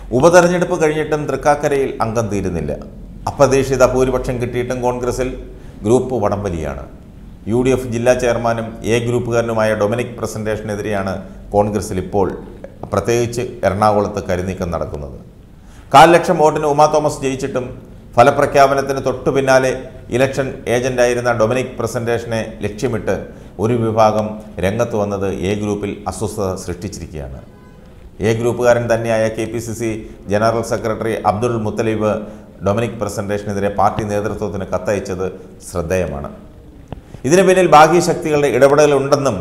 ഉപതെരഞ്ഞെടുപ്പ് കഴിഞ്ഞിട്ടും തൃക്കാക്കരയിൽ അംഗം തീരുന്നില്ല അപ്രതീക്ഷിത ഭൂരിപക്ഷം കിട്ടിയിട്ടും കോൺഗ്രസിൽ ഗ്രൂപ്പ് വടംവലിയാണ് യു ഡി എഫ് ജില്ലാ ചെയർമാനും എ ഗ്രൂപ്പുകാരനുമായ ഡൊമിനിക് പ്രസന്റേഷനെതിരെയാണ് കോൺഗ്രസിൽ ഇപ്പോൾ പ്രത്യേകിച്ച് എറണാകുളത്ത് കരുനീക്കം നടക്കുന്നത് കാൽ ലക്ഷം വോട്ടിന് ഉമാ തോമസ് ജയിച്ചിട്ടും ഫലപ്രഖ്യാപനത്തിന് തൊട്ടു പിന്നാലെ ഇലക്ഷൻ ഏജന്റായിരുന്ന ഡൊമിനിക് പ്രസന്റേഷനെ ലക്ഷ്യമിട്ട് ഒരു വിഭാഗം രംഗത്ത് വന്നത് എ ഗ്രൂപ്പിൽ അസ്വസ്ഥത സൃഷ്ടിച്ചിരിക്കുകയാണ് എ ഗ്രൂപ്പുകാരൻ തന്നെയായ K P C C general secretary Abdul Muthaleeb Dominic പ്രസന്റേഷനെതിരെ പാർട്ടി നേതൃത്വത്തിന് കത്തയച്ചത് ശ്രദ്ധേയമാണ് ഇതിന് പിന്നിൽ ബാഹ്യശക്തികളുടെ ഇടപെടലുണ്ടെന്നും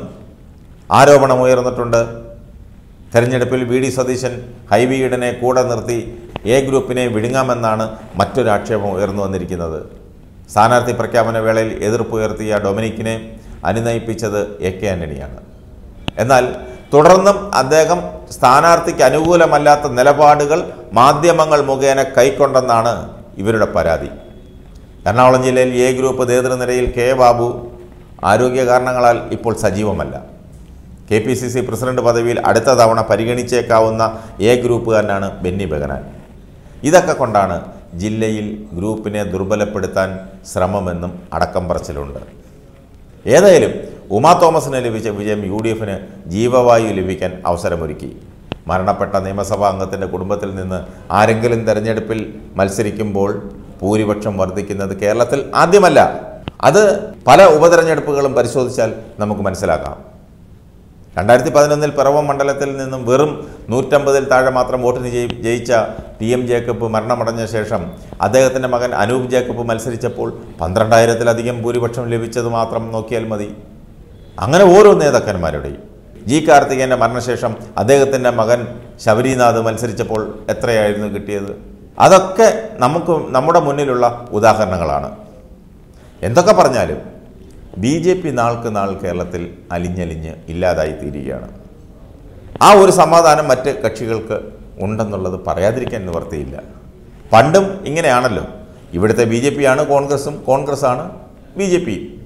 ആരോപണമുയർന്നിട്ടുണ്ട് തെരഞ്ഞെടുപ്പിൽ വി ഡി സതീശൻ ഹൈബിയിടനെ കൂടെ നിർത്തി എ ഗ്രൂപ്പിനെ വിഴുങ്ങാമെന്നാണ് മറ്റൊരു ആക്ഷേപം ഉയർന്നു വന്നിരിക്കുന്നത് സ്ഥാനാർത്ഥി പ്രഖ്യാപന വേളയിൽ എതിർപ്പുയർത്തിയ ഡൊമിനിക്കിനെ അനുനയിപ്പിച്ചത് എ കെ ആന്റണിയാണ് എന്നാൽ തുടർന്നും അദ്ദേഹം സ്ഥാനാർത്ഥിക്ക് അനുകൂലമല്ലാത്ത നിലപാടുകൾ മാധ്യമങ്ങൾ മുഖേന കൈക്കൊണ്ടെന്നാണ് ഇവരുടെ പരാതി എറണാകുളം ജില്ലയിൽ എ ഗ്രൂപ്പ് നേതൃനിരയിൽ കെ ബാബു ആരോഗ്യ കാരണങ്ങളാൽ ഇപ്പോൾ സജീവമല്ല K P C C president പദവിയിൽ അടുത്ത തവണ പരിഗണിച്ചേക്കാവുന്ന എ ഗ്രൂപ്പുകാരനാണ് ബെന്നി ബെഗനാൻ ഇതൊക്കെ കൊണ്ടാണ് ജില്ലയിൽ ഗ്രൂപ്പിനെ ദുർബലപ്പെടുത്താൻ ശ്രമമെന്നും അടക്കം പറച്ചിലുണ്ട് ഏതായാലും ഉമാ തോമസിന് ലഭിച്ച വിജയം യു ഡി എഫിന് ജീവവായു ലഭിക്കാൻ അവസരമൊരുക്കി മരണപ്പെട്ട നിയമസഭാ അംഗത്തിൻ്റെ കുടുംബത്തിൽ നിന്ന് ആരെങ്കിലും തെരഞ്ഞെടുപ്പിൽ മത്സരിക്കുമ്പോൾ ഭൂരിപക്ഷം വർദ്ധിക്കുന്നത് കേരളത്തിൽ ആദ്യമല്ല അത് പല ഉപതെരഞ്ഞെടുപ്പുകളും പരിശോധിച്ചാൽ നമുക്ക് മനസ്സിലാക്കാം രണ്ടായിരത്തി പതിനൊന്നിൽ പിറവം മണ്ഡലത്തിൽ നിന്നും വെറും നൂറ്റമ്പതിൽ താഴെ മാത്രം വോട്ടിന് ജയി ജയിച്ച ടി എം ജേക്കബ് മരണമടഞ്ഞ ശേഷം അദ്ദേഹത്തിൻ്റെ മകൻ അനൂപ് ജേക്കബ് മത്സരിച്ചപ്പോൾ പന്ത്രണ്ടായിരത്തിലധികം ഭൂരിപക്ഷം ലഭിച്ചത് മാത്രം നോക്കിയാൽ മതി അങ്ങനെ ഓരോ നേതാക്കന്മാരുടെയും ജി കാർത്തികേയൻ്റെ മരണശേഷം അദ്ദേഹത്തിൻ്റെ മകൻ ശബരിനാഥ് മത്സരിച്ചപ്പോൾ എത്രയായിരുന്നു കിട്ടിയത് അതൊക്കെ നമുക്ക് നമ്മുടെ മുന്നിലുള്ള ഉദാഹരണങ്ങളാണ് എന്തൊക്കെ പറഞ്ഞാലും ബി ജെ പി നാൾക്ക് നാൾ കേരളത്തിൽ അലിഞ്ഞലിഞ്ഞ് ഇല്ലാതായി തീരുകയാണ് ആ ഒരു സമാധാനം മറ്റ് കക്ഷികൾക്ക് ഉണ്ടെന്നുള്ളത് പറയാതിരിക്കാൻ നിവർത്തിയില്ല പണ്ടും ഇങ്ങനെയാണല്ലോ ഇവിടുത്തെ ബി ജെ പിയാണ് കോൺഗ്രസും കോൺഗ്രസ്സാണ് ബി ജെ പിയും